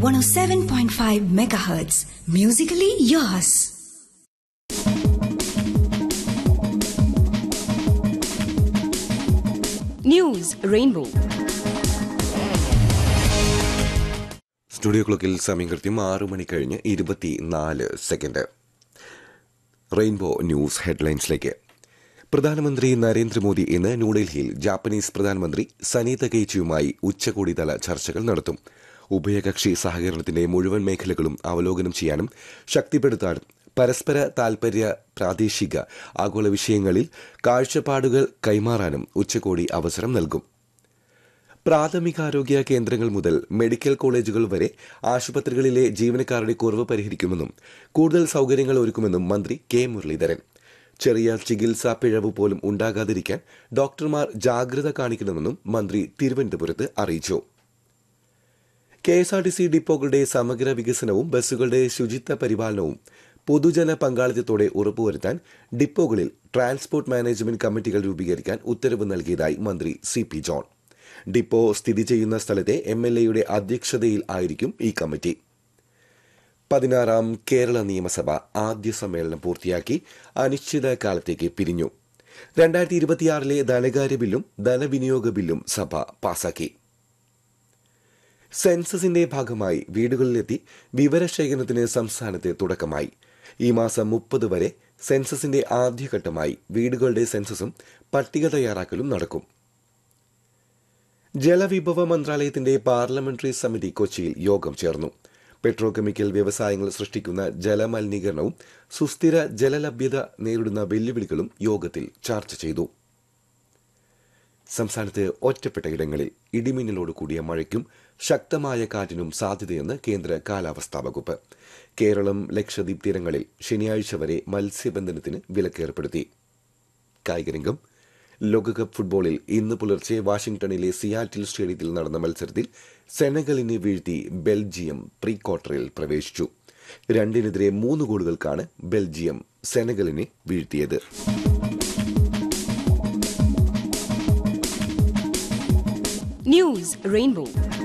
107.5 megahertz. Musically yours. News Rainbow. Studio ക്ലോക്കിൽ സമയം കൃത്യം ആറു മണി കഴിഞ്ഞ് ഇരുപത്തിനാല് സെക്കൻഡ് റെയിൻബോ ന്യൂസ് ഹെഡ്ലൈൻസിലേക്ക് പ്രധാനമന്ത്രി നരേന്ദ്രമോദി ഇന്ന് ന്യൂഡൽഹിയിൽ ജാപ്പനീസ് പ്രധാനമന്ത്രി സനി തകേച്ചിയുമായി ഉച്ചകോടിതല ചർച്ചകൾ നടത്തും ഉഭയകക്ഷി സഹകരണത്തിന്റെ മുഴുവൻ മേഖലകളും അവലോകനം ചെയ്യാനും ശക്തിപ്പെടുത്താനും പരസ്പര താൽപര്യ പ്രാദേശിക ആഗോള വിഷയങ്ങളിൽ കാഴ്ചപ്പാടുകൾ കൈമാറാനും ഉച്ചകോടി അവസരം നൽകും പ്രാഥമികാരോഗ്യ കേന്ദ്രങ്ങൾ മുതൽ മെഡിക്കൽ കോളേജുകൾ വരെ ആശുപത്രികളിലെ ജീവനക്കാരുടെ കുറവ് പരിഹരിക്കുമെന്നും കൂടുതൽ സൌകര്യങ്ങൾ ഒരുക്കുമെന്നും മന്ത്രി കെ മുരളീധരൻ ചെറിയ ചികിത്സാ പിഴവ് പോലും ഉണ്ടാകാതിരിക്കാൻ ഡോക്ടർമാർ ജാഗ്രത കാണിക്കണമെന്നും മന്ത്രി തിരുവനന്തപുരത്ത് അറിയിച്ചു K S R T C ഡിപ്പോകളുടെ സമഗ്ര വികസനവും ബസ്സുകളുടെ ശുചിത്വ പരിപാലനവും പൊതുജന പങ്കാളിത്തത്തോടെ ഉറപ്പുവരുത്താൻ ഡിപ്പോകളിൽ ട്രാൻസ്പോർട്ട് മാനേജ്മെന്റ് കമ്മിറ്റികൾ രൂപീകരിക്കാൻ ഉത്തരവ് നൽകിയതായി മന്ത്രി സി പി ജോൺ ഡിപ്പോ സ്ഥിതി ചെയ്യുന്ന സ്ഥലത്തെ എം എൽ എയുടെ അധ്യക്ഷതയിൽ ആയിരിക്കും ഈ കമ്മിറ്റി പതിനാറാം കേരള നിയമസഭ ആദ്യ സമ്മേളനം പൂർത്തിയാക്കി അനിശ്ചിത കാലത്തേക്ക് പിരിഞ്ഞു രണ്ടായിരത്തി ഇരുപത്തിയാറിലെ ധനകാര്യ ബില്ലും ധനവിനിയോഗ ബില്ലും സഭ പാസാക്കി സെൻസസിന്റെ ഭാഗമായി വീടുകളിലെത്തി വിവരശേഖരണത്തിന് സംസ്ഥാനത്ത് തുടക്കമായി ഈ മാസം മുപ്പത് വരെ സെൻസസിന്റെ ആദ്യഘട്ടമായി വീടുകളുടെ സെൻസസും പട്ടിക തയ്യാറാക്കലും നടക്കും ജലവിഭവ മന്ത്രാലയത്തിന്റെ പാർലമെന്ററി സമിതി കൊച്ചിയിൽ യോഗം ചേർന്നു പെട്രോ കെമിക്കൽ വ്യവസായങ്ങൾ സൃഷ്ടിക്കുന്ന ജലമലിനീകരണവും സുസ്ഥിര ജലലഭ്യത നേരിടുന്ന വെല്ലുവിളികളും യോഗത്തിൽ ചർച്ച ചെയ്തു സംസ്ഥാനത്ത് ഒറ്റപ്പെട്ട ഇടങ്ങളിൽ ഇടിമിന്നലോട് കൂടിയ മഴയ്ക്കും ശക്തമായ കാറ്റിനും സാധ്യതയെന്ന് കേന്ദ്ര കാലാവസ്ഥാ വകുപ്പ് കേരളം ലക്ഷദ്വീപ് തീരങ്ങളിൽ ശനിയാഴ്ച വരെ മത്സ്യബന്ധനത്തിന് വിലക്കേർപ്പെടുത്തി കായികരംഗം ലോകകപ്പ് ഫുട്ബോളിൽ ഇന്ന് പുലർച്ചെ വാഷിംഗ്ടണിലെ സിയാറ്റിൽ സ്റ്റേഡിയത്തിൽ നടന്ന മത്സരത്തിൽ സെനഗലിനെ വീഴ്ത്തി ബെൽജിയം പ്രീ ക്വാർട്ടറിൽ പ്രവേശിച്ചു രണ്ടിനെതിരെ മൂന്ന് ഗോളുകൾക്കാണ് ബെൽജിയം സെനഗലിനെ വീഴ്ത്തിയത് News Rainbow.